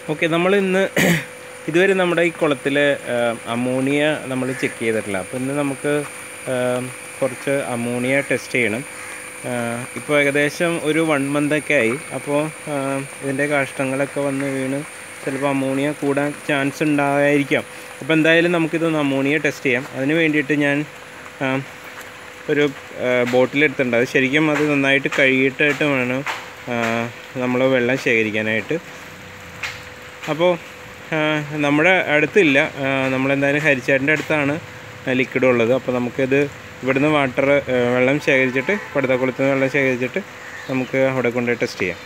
Okay നമ്മൾ ഇന്ന് ഇതുവരെ നമ്മുടെ ഈ കുളത്തിലെ അമോണിയ നമ്മൾ ചെക്ക് ചെയ്തിട്ടില്ല അപ്പോൾ ഇന്ന് നമുക്ക് ആ, കുറച്ച് അമോണിയ ടെസ്റ്റ് ചെയ്യണം ഇപ്പോൾ ഏകദേശം ഒരു വൺ മന്തൊക്കെ ആയി അപ്പോൾ ഇതിൻ്റെ കാഷ്ടങ്ങളൊക്കെ വന്ന് വീണ് ചിലപ്പോൾ അമോണിയ കൂടാൻ ചാൻസ് ഉണ്ടായിരിക്കാം അപ്പോൾ എന്തായാലും നമുക്കിതൊന്ന് അമോണിയ ടെസ്റ്റ് ചെയ്യാം അതിന് വേണ്ടിയിട്ട് ഞാൻ ആ, ഒരു ബോട്ടിലെടുത്തിട്ടുണ്ട് അത് ശരിക്കും അത് നന്നായിട്ട് കഴുകിയിട്ടായിട്ട് വേണം നമ്മൾ വെള്ളം ശേഖരിക്കാനായിട്ട് അപ്പോൾ നമ്മുടെ അടുത്തില്ല ആ, നമ്മളെന്തായാലും ഹരിച്ചാട്ടിൻ്റെ അടുത്താണ് ലിക്വിഡ് ഉള്ളത് അപ്പോൾ നമുക്കിത് ഇവിടുന്ന് വാട്ടർ വെള്ളം ശേഖരിച്ചിട്ട് പടുത്തക്കുളത്ത് നിന്ന് വെള്ളം ശേഖരിച്ചിട്ട് നമുക്ക് അവിടെ കൊണ്ടുപോയി ടെസ്റ്റ് ചെയ്യാം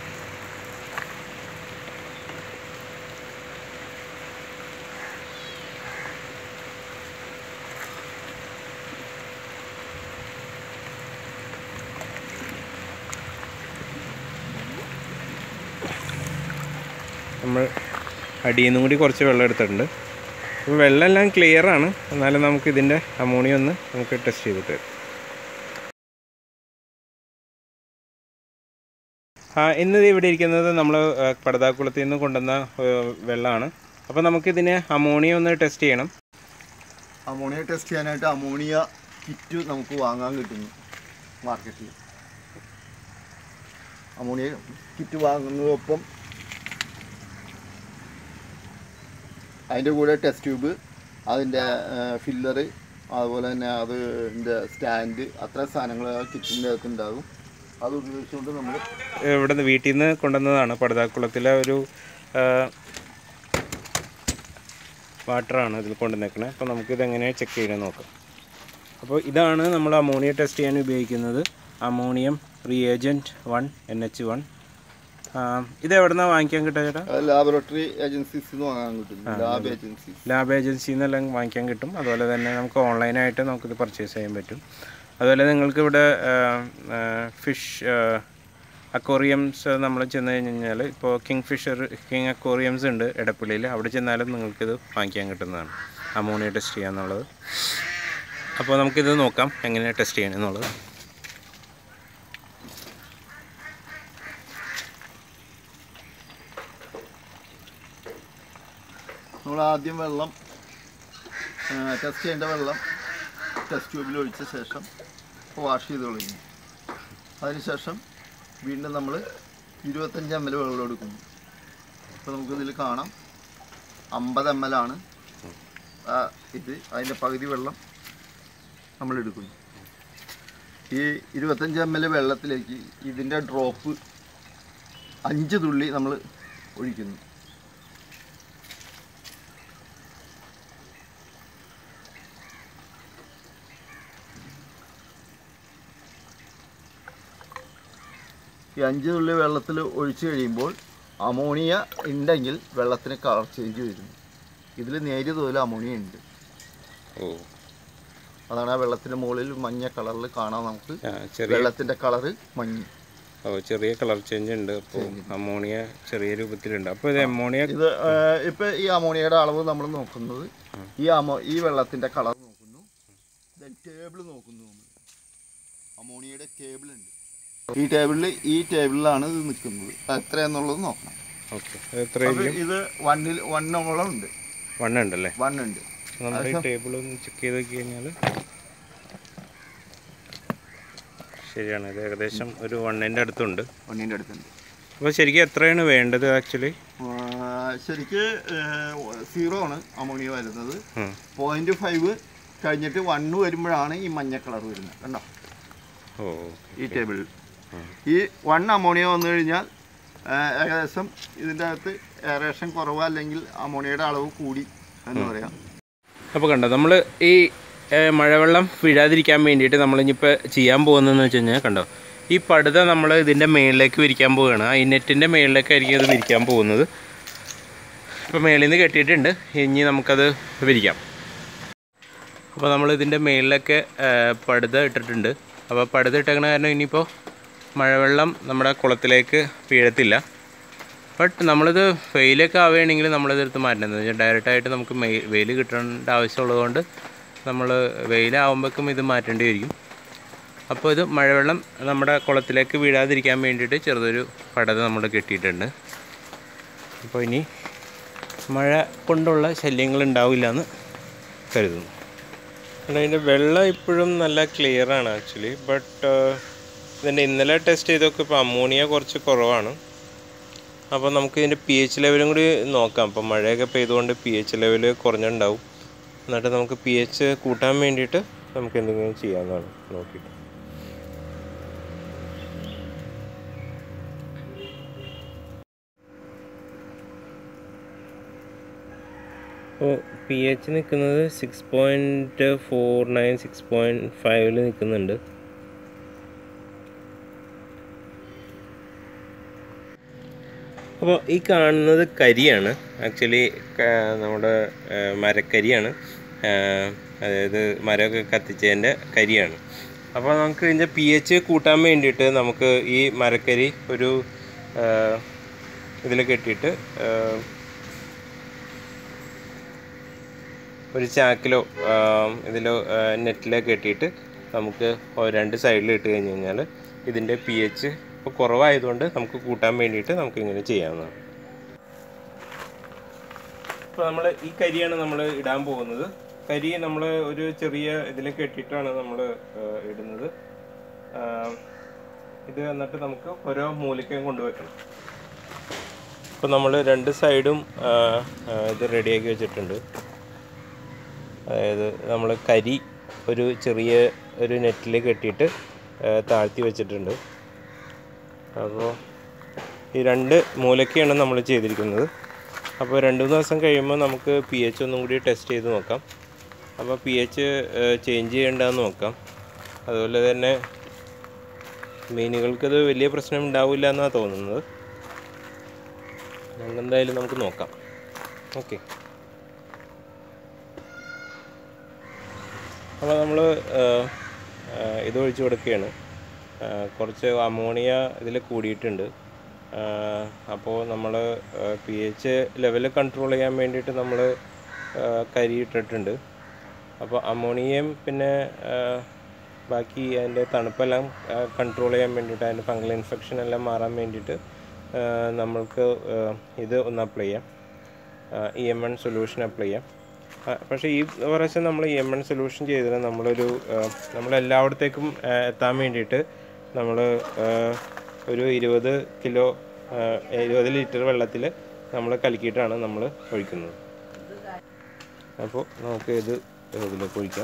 നമ്മൾ അടിയിൽ നിന്നും കൂടി കുറച്ച് വെള്ളം എടുത്തിട്ടുണ്ട് അപ്പോൾ വെള്ളമെല്ലാം ക്ലിയർ ആണ് എന്നാലും നമുക്ക് ഇതിൻ്റെ അമോണിയ ഒന്ന് നമുക്ക് ടെസ്റ്റ് ചെയ്തിട്ട് വരാം. ആ ഇന്ന് ദേ ഇവിടെ ഇരിക്കുന്നത് നമ്മൾ പടതാക്കുളത്തിൽ നിന്ന് കൊണ്ടുവന്ന ഏഹ്, വെള്ളമാണ് അപ്പോൾ നമുക്കിതിന് അമോണിയ ഒന്ന് ടെസ്റ്റ് ചെയ്യണം അമോണിയ ടെസ്റ്റ് ചെയ്യാനായിട്ട് അമോണിയ കിറ്റ് നമുക്ക് വാങ്ങാൻ കിട്ടുന്നു മാർക്കറ്റിൽ അമോണിയ കിറ്റ് വാങ്ങുന്നതൊപ്പം അതിൻ്റെ കൂടെ ടെസ്റ്റ് ട്യൂബ് അതിൻ്റെ ഫില്ലറ് അതുപോലെ തന്നെ അതിൻ്റെ സ്റ്റാൻഡ് അത്ര സാധനങ്ങൾ ആ കിറ്റിൻ്റെ അകത്ത് ഉണ്ടാകും അത് ഉപയോഗിച്ചുകൊണ്ട് നമ്മൾ ഇവിടെ നിന്ന് വീട്ടിൽ നിന്ന് കൊണ്ടുവന്നതാണ് പടുതാക്കുളത്തിലെ ഒരു വാട്ടറാണ് ഇതിൽ കൊണ്ടുവന്നേക്കണേ അപ്പോൾ നമുക്കിത് എങ്ങനെയാണ് ചെക്ക് ചെയ്യണമെന്ന് നോക്കാം അപ്പോൾ ഇതാണ് നമ്മൾ അമോണിയ ടെസ്റ്റ് ചെയ്യാൻ ഉപയോഗിക്കുന്നത് ammonium reagent one N H one ഇത് എവിടെ നിന്നാണ് വാങ്ങിക്കാൻ കിട്ടുക ചേട്ടാ ലാബറട്ടറി ഏജൻസീസിൽ നിന്ന് വാങ്ങാൻ കിട്ടും ലാബ് ഏജൻസീസ് ലാബ് ഏജൻസിയിൽ നിന്നെല്ലാം വാങ്ങിക്കാൻ കിട്ടും അതുപോലെ തന്നെ നമുക്ക് ഓൺലൈനായിട്ട് നമുക്കിത് പർച്ചേസ് ചെയ്യാൻ പറ്റും അതുപോലെ നിങ്ങൾക്ക് ഇവിടെ ഫിഷ് അക്വോറിയംസ് നമ്മൾ ചെന്ന് കഴിഞ്ഞാൽ ഇപ്പോൾ കിങ് ഫിഷർ കിങ് അക്വോറിയംസ് ഉണ്ട് എടപ്പള്ളിയിൽ അവിടെ ചെന്നാലും നിങ്ങൾക്കിത് വാങ്ങിക്കാൻ കിട്ടുന്നതാണ് അമോണിയ ടെസ്റ്റ് ചെയ്യാന്നുള്ളത് അപ്പോൾ നമുക്കിത് നോക്കാം എങ്ങനെയാണ് ടെസ്റ്റ് ചെയ്യണമെന്നുള്ളത് നമ്മൾ ആദ്യം വെള്ളം ടെസ്റ്റ് ചെയ്യേണ്ട വെള്ളം ടെസ്റ്റ് ട്യൂബിൽ ഒഴിച്ച ശേഷം വാഷ് ചെയ്ത് കളയുന്നു അതിനുശേഷം വീണ്ടും നമ്മൾ ഇരുപത്തഞ്ച് എം എൽ വെള്ളം എടുക്കുന്നു അപ്പോൾ നമുക്കിതിൽ കാണാം അമ്പത് എം എൽ ആണ് ആ, ഇത് അതിൻ്റെ പകുതി വെള്ളം നമ്മൾ എടുക്കുന്നു ഈ ഇരുപത്തഞ്ച് എം എൽ വെള്ളത്തിലേക്ക് ഇതിൻ്റെ ഡ്രോപ്പ് അഞ്ച് തുള്ളി നമ്മൾ ഒഴിക്കുന്നു ഈ അഞ്ച് തുള്ളി വെള്ളത്തിൽ ഒഴിച്ചു കഴിയുമ്പോൾ അമോണിയ ഉണ്ടെങ്കിൽ വെള്ളത്തിന് കളർ ചേഞ്ച് വരുന്നു ഇതിൽ നേരിയ തോതിൽ അമോണിയ ഉണ്ട് ഓ അതാണ് ആ വെള്ളത്തിൻ്റെ മുകളിൽ മഞ്ഞ കളറിൽ കാണാം നമുക്ക് ആ, ചെറിയ വെള്ളത്തിൻ്റെ കളറ് മഞ്ഞ് ഓ ചെറിയ കളർ ചേഞ്ച് ഉണ്ട് അപ്പോൾ അമോണിയ ചെറിയ രൂപത്തിലുണ്ട് അപ്പോൾ ഇത് അമോണിയ ഇത് ഇപ്പം ഈ അമോണിയയുടെ അളവ് നമ്മൾ നോക്കുന്നത് ഈ അമോ ഈ വെള്ളത്തിൻ്റെ കളർ നോക്കുന്നു ടേബിൾ നോക്കുന്നു നമ്മൾ അമോണിയയുടെ ടേബിൾ ഉണ്ട് ഈ ടേബിളിൽ ഈ ടേബിളിലാണ് ഇത് നിൽക്കുന്നത് അത് എത്രയാന്നുള്ളത് നോക്കണം ഓക്കെ എത്ര അപ്പൊ ഇത് വണ്ണിൽ വണ്ണോളം ഉണ്ട് വണ്ണുണ്ടല്ലേ വൺ ഉണ്ട് നമ്മുടെ ഈ ടേബിൾ ഒന്ന് ചെക്ക് ചെയ്ത് നോക്കി കഴിഞ്ഞാൽ ശരിയാണ് ഇത് ഏകദേശം ഒരു വണ്ണിൻ്റെ അടുത്തുണ്ട് വണ്ണിൻ്റെ അടുത്തുണ്ട് അപ്പോൾ ശരിക്കും എത്രയാണ് വേണ്ടത് ആക്ച്വലി ആ, ശരിക്ക് സീറോ ആണ് അമോണിയ വരുന്നത് പോയിന്റ് ഫൈവ് കഴിഞ്ഞിട്ട് വണ്ണ് വരുമ്പോഴാണ് ഈ മഞ്ഞ കളർ വരുന്നത് കണ്ടോ ഓ ഈ ടേബിളിൽ ഈ വൺ അമോണിയ വന്നു കഴിഞ്ഞാൽ ആ, ഏകദേശം ഇതിൻ്റെ അകത്ത് എയറേഷൻ കുറവ് അല്ലെങ്കിൽ അമോണിയയുടെ അളവ് കൂടി എന്ന് പറയാം അപ്പോൾ കണ്ടോ നമ്മൾ ഈ ഏഹ്, മഴവെള്ളം വീഴാതിരിക്കാൻ വേണ്ടിയിട്ട് നമ്മളിനിപ്പോൾ ചെയ്യാൻ പോകുന്നതെന്ന് വെച്ച് കഴിഞ്ഞാൽ കണ്ടോ ഈ പടുത നമ്മൾ ഇതിൻ്റെ മേളിലേക്ക് വിരിക്കാൻ പോവുകയാണ് ആ ഈ നെറ്റിൻ്റെ മേളിലേക്കായിരിക്കും ഇത് വിരിക്കാൻ പോകുന്നത് ഇപ്പോൾ മേളിൽ നിന്ന് കെട്ടിയിട്ടുണ്ട് ഇനി നമുക്കത് വിരിക്കാം അപ്പോൾ നമ്മൾ ഇതിൻ്റെ മേളിലൊക്കെ ഏഹ്, പടുത ഇട്ടിട്ടുണ്ട് അപ്പോൾ പടുത ഇട്ടേക്കണ കാരണം ഇനിയിപ്പോൾ മഴവെള്ളം നമ്മുടെ കുളത്തിലേക്ക് വീഴത്തില്ല ബട്ട് നമ്മളിത് വെയിലൊക്കെ ആവുകയാണെങ്കിൽ നമ്മളിത് എടുത്ത് മാറ്റണം വെച്ചാൽ ഡയറക്റ്റായിട്ട് നമുക്ക് മെയ് വെയിൽ കിട്ടേണ്ട ആവശ്യമുള്ളതുകൊണ്ട് നമ്മൾ വെയിലാവുമ്പോഴേക്കും ഇത് മാറ്റേണ്ടി വരും അപ്പോൾ ഇത് മഴവെള്ളം നമ്മുടെ കുളത്തിലേക്ക് വീഴാതിരിക്കാൻ വേണ്ടിയിട്ട് ചെറുതൊരു പടത നമ്മൾ കെട്ടിയിട്ടുണ്ട് അപ്പോൾ ഇനി മഴ കൊണ്ടുള്ള ശല്യങ്ങൾ ഉണ്ടാവില്ല എന്ന് കരുതുന്നു കാരണം അതിൻ്റെ വെള്ളം ഇപ്പോഴും നല്ല ക്ലിയർ ആണ് ആക്ച്വലി ബട്ട് ഇതിൻ്റെ ഇന്നലെ ടെസ്റ്റ് ചെയ്തൊക്കെ ഇപ്പോൾ അമോണിയ കുറച്ച് കുറവാണ് അപ്പോൾ നമുക്ക് ഇതിൻ്റെ പി എച്ച് ലെവലും കൂടി നോക്കാം അപ്പോൾ മഴയൊക്കെ പെയ്തുകൊണ്ട് പി എച്ച് ലെവൽ കുറഞ്ഞുണ്ടാവും എന്നിട്ട് നമുക്ക് പി എച്ച് കൂട്ടാൻ വേണ്ടിയിട്ട് നമുക്ക് എന്തെങ്കിലും ചെയ്യാവുന്നതാണ് നോക്കിയിട്ട് അപ്പോൾ പി എച്ച് നിൽക്കുന്നത് six point four nine six point ഫൈവിൽ നിൽക്കുന്നുണ്ട് അപ്പോൾ ഈ കാണുന്നത് കരിയാണ് ആക്ച്വലി നമ്മുടെ ആ, മരക്കരിയാണ് ആ, അതായത് മരമൊക്കെ കത്തിച്ചതിൻ്റെ കരിയാണ് അപ്പോൾ നമുക്ക് ഇതിൻ്റെ പി എച്ച് കൂട്ടാൻ വേണ്ടിയിട്ട് നമുക്ക് ഈ മരക്കരി ഒരു ഇതിൽ കെട്ടിയിട്ട് ആ, ഒരു ചാക്കിലോ ഇതിലോ നെറ്റിലോ കെട്ടിയിട്ട് നമുക്ക് ഒ- രണ്ട് സൈഡിൽ ഇട്ട് കഴിഞ്ഞ് കഴിഞ്ഞാൽ ഇതിൻ്റെ പി എച്ച് ഇപ്പോൾ കുറവായതുകൊണ്ട് നമുക്ക് കൂട്ടാൻ വേണ്ടിയിട്ട് നമുക്ക് ഇങ്ങനെ ചെയ്യാവുന്നതാണ് ഇപ്പോൾ നമ്മൾ ഈ കരിയാണ് നമ്മൾ ഇടാൻ പോകുന്നത് കരി നമ്മൾ ഒരു ചെറിയ ഇതിൽ കെട്ടിയിട്ടാണ് നമ്മൾ ഇടുന്നത് ആ, ഇത് എന്നിട്ട് നമുക്ക് ഓരോ മൂലയ്ക്കും കൊണ്ടുവയ്ക്കണം ഇപ്പോൾ നമ്മൾ രണ്ട് സൈഡും ആ, ആ, ഇത് റെഡിയാക്കി വെച്ചിട്ടുണ്ട് അതായത് നമ്മൾ കരി ഒരു ചെറിയ ഒരു നെറ്റിൽ കെട്ടിയിട്ട് ആ, താഴ്ത്തി വെച്ചിട്ടുണ്ട് അപ്പോൾ ഈ രണ്ട് മൂലയ്ക്കാണ് നമ്മൾ ചെയ്തിരിക്കുന്നത് അപ്പോൾ രണ്ട് മൂന്ന് ദിവസം കഴിയുമ്പോൾ നമുക്ക് പി എച്ച് ഒന്നും കൂടി ടെസ്റ്റ് ചെയ്ത് നോക്കാം അപ്പോൾ പി എച്ച് ചേഞ്ച് ചെയ്യേണ്ടതെന്ന് നോക്കാം അതുപോലെ തന്നെ മീനുകൾക്കത് വലിയ പ്രശ്നം ഉണ്ടാവില്ല എന്നാണ് തോന്നുന്നത് നമുക്ക് എന്തായാലും നമുക്ക് നോക്കാം ഓക്കെ അപ്പോൾ നമ്മൾ ഇത് ഒഴിച്ച് കൊടുക്കുകയാണ് ആ, കുറച്ച് അമോണിയ ഇതിൽ കൂടിയിട്ടുണ്ട് അപ്പോൾ നമ്മൾ പി എച്ച് ലെവൽ കൺട്രോൾ ചെയ്യാൻ വേണ്ടിയിട്ട് നമ്മൾ കരി ഇട്ടിട്ടുണ്ട് അപ്പോൾ അമോണിയയും പിന്നെ ആ, ബാക്കി അതിൻ്റെ തണുപ്പെല്ലാം കൺട്രോൾ ചെയ്യാൻ വേണ്ടിയിട്ട് അതിൻ്റെ ഫംഗൽ ഇൻഫെക്ഷൻ എല്ലാം മാറാൻ വേണ്ടിയിട്ട് ആ, നമ്മൾക്ക് ആ, ഇത് ഒന്ന് അപ്ലൈ ചെയ്യാം E M N solution apply ചെയ്യാം ആ, പക്ഷേ ഈ പ്രാവശ്യം നമ്മൾ ഇ എം എൺ സൊല്യൂഷൻ ചെയ്തത് നമ്മളൊരു നമ്മളെല്ലായിടത്തേക്കും ആ, എത്താൻ വേണ്ടിയിട്ട് നമ്മൾ ഒരു ഇരുപത് കിലോ ആ, ഇരുപത് ലിറ്റർ വെള്ളത്തിൽ നമ്മൾ കലക്കിയിട്ടാണ് നമ്മൾ ഒഴിക്കുന്നത് അപ്പോൾ നമുക്ക് ഇത് ഇതിലേക്ക് ഒഴിക്കാം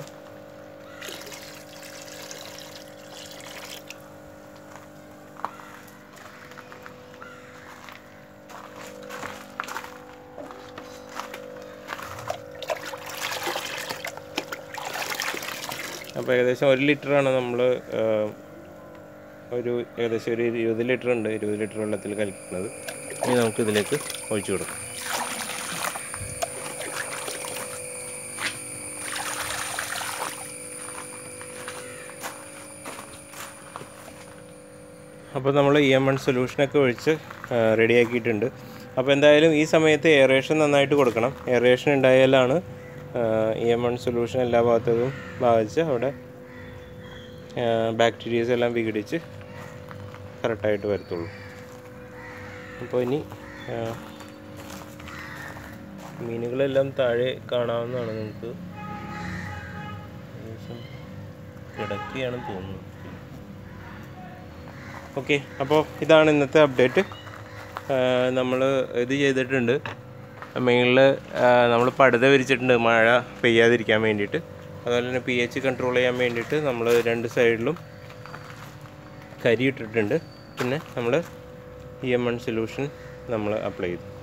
അപ്പോൾ ഏകദേശം ഒരു ലിറ്ററാണ് നമ്മൾ ഒരു ഏകദേശം ഒരു ഇരുപത് ലിറ്റർ ഉണ്ട് ഇരുപത് ലിറ്റർ വെള്ളത്തിൽ കലക്കുന്നത് ഇനി നമുക്ക് ഇതിലേക്ക് ഒഴിച്ചു കൊടുക്കാം അപ്പോൾ നമ്മൾ ഇ എം എൺ സൊല്യൂഷനൊക്കെ ഒഴിച്ച് റെഡിയാക്കിയിട്ടുണ്ട് അപ്പോൾ എന്തായാലും ഈ സമയത്ത് എയറേഷൻ നന്നായിട്ട് കൊടുക്കണം എയറേഷൻ ഉണ്ടായാലാണ് ഇ എം എൺ സൊല്യൂഷൻ എല്ലാ ഭാഗത്തും ബാധിച്ച് അവിടെ ബാക്ടീരിയസ് എല്ലാം വിഘടിച്ച് കറക്റ്റായിട്ട് വരത്തുള്ളൂ അപ്പോൾ ഇനി ആ, മീനുകളെല്ലാം താഴെ കാണാവുന്നതാണ് നമുക്ക് ഏകദേശം കിടക്കുകയാണെന്ന് തോന്നുന്നു ഓക്കെ അപ്പോൾ ഇതാണ് ഇന്നത്തെ അപ്ഡേറ്റ് നമ്മൾ ഇത് ചെയ്തിട്ടുണ്ട് മെയിനിൽ നമ്മൾ പടുത വിരിച്ചിട്ടുണ്ട് മഴ പെയ്യാതിരിക്കാൻ വേണ്ടിയിട്ട് അതുപോലെ തന്നെ പി എച്ച് കൺട്രോൾ ചെയ്യാൻ വേണ്ടിയിട്ട് നമ്മൾ രണ്ട് സൈഡിലും കരി ഇട്ടിട്ടുണ്ട് പിന്നെ നമ്മൾ ഇ എം എൺ സൊല്യൂഷൻ നമ്മൾ അപ്ലൈ ചെയ്തു